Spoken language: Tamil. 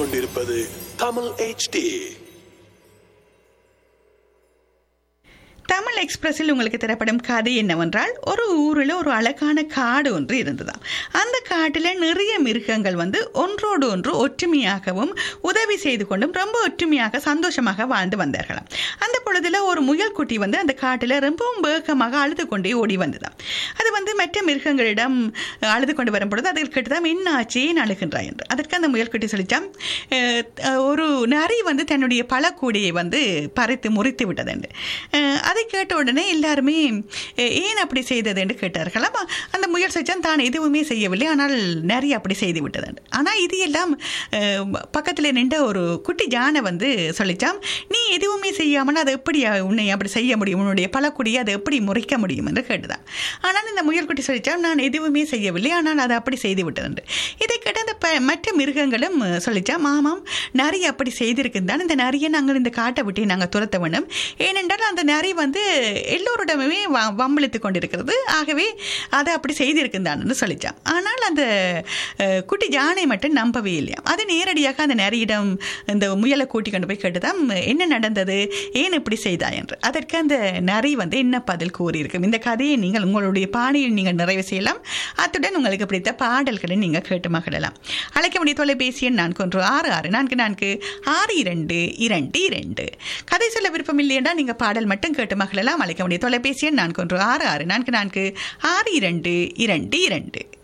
கேட்டுக்கொண்டிருப்பது தமிழ் HD தமிழ் எக்ஸ்பிரஸில் உங்களுக்கு தரப்படும் கதை என்னவென்றால் ஒரு ஊரில் ஒரு அழகான காடு ஒன்று இருந்ததாம் அந்த காட்டில் நிறைய மிருகங்கள் வந்து ஒன்றோடு ஒன்று ஒற்றுமையாகவும் உதவி செய்து கொண்டும் ரொம்ப ஒற்றுமையாக சந்தோஷமாக வாழ்ந்து வந்தார்களாம் அந்த பொழுதுல ஒரு முயல் குட்டி வந்து அந்த காட்டில் ரொம்பவும் வேகமாக அழுது கொண்டே ஓடி வந்ததாம் அது வந்து மற்ற மிருகங்களிடம் அழுது கொண்டு வரும் பொழுது அதில் கேட்டுதான் என்ன ஆச்சு ஏன் அழுகின்றாய் என்று அதற்கு அந்த முயல் குட்டி சொல்லிச்சாம் "அஹ், அஹ், ஒரு நரி வந்து தன்னுடைய பழக்கூடையை வந்து பறித்து முறித்து விட்டது என்று அஹ், அதை கேட்ட உடனே எல்லாருமே "அஹ், ஏன் அப்படி செய்தது என்று கேட்டார்களாம் அந்த முயல் செச்சான் தான் எதுவுமே செய்யவில்லை ஆனால் நரி அப்படி செய்து விட்டது என்று. ஆனால் இது எல்லாம் அஹ், பக்கத்தில் நின்ற ஒரு குட்டி ஜானை வந்து சொல்லிச்சாம் நீ எதுவுமே செய்யாமல் அதை எப்படி உன்னை அப்படி செய்ய முடியும் உன்னுடைய பழக்குடியை அதை எப்படி முறைக்க முடியும் என்று கேட்டுதான் ஆனால் இந்த முயல் குட்டி சொல்லிச்சாம் நான் எதுவுமே செய்யவில்லை ஆனால் அதை அப்படி செய்து விட்டது என்று. இதை கேட்ட அந்த ப- மற்ற மிருகங்களும் சொல்லிச்சாம் ஆமாம் நரி அப்படி செய்திருக்குந்தான் இந்த நரியை நாங்கள் இந்த காட்டை விட்டு நாங்கள் துரத்த வேண்டும் ஏனென்றால் அந்த நரி வந்து எல்லோரிடமே வ- வம்பிழுத்து கொண்டிருக்கிறது ஆகவே அதை அப்படி செய்திருக்குந்தான்னு சொல்லிச்சான் ஆனால் அந்த அஹ், குட்டி ஜானை மட்டும் நம்பவே இல்லையா அது நேரடியாக அந்த நரியிடம் இந்த முயலை கூட்டி கொண்டு போய் கேட்டுதான் என்ன நடந்தது ஏன் இப்படி செய்தாய் என்று அதற்கு அந்த நரி வந்து என்ன பதில் கூறியிருக்கும் இந்த கதையை நீங்கள் உங்களுடைய பாணியில் நீங்கள் நிறைவு செய்யலாம் அத்துடன் உங்களுக்கு பிடித்த பாடல்களை நீங்கள் கேட்டு மகிழலாம் அழைக்க வேண்டிய தொலைபேசி எண் நான்கு ஒன்று ஆறு ஆறு நான்கு நான்கு ஆறு இரண்டு இரண்டு இரண்டு கதை சொல்ல விருப்பம் இல்லையென்றால் நீங்கள் பாடல் மட்டும் கேட்டு மகிழலாம் அழைக்க வேண்டிய தொலைபேசி எண் நான்கு ஒன்று ஆறு ஆறு நான்கு நான்கு ஆறு இரண்டு இரண்டு இரண்டு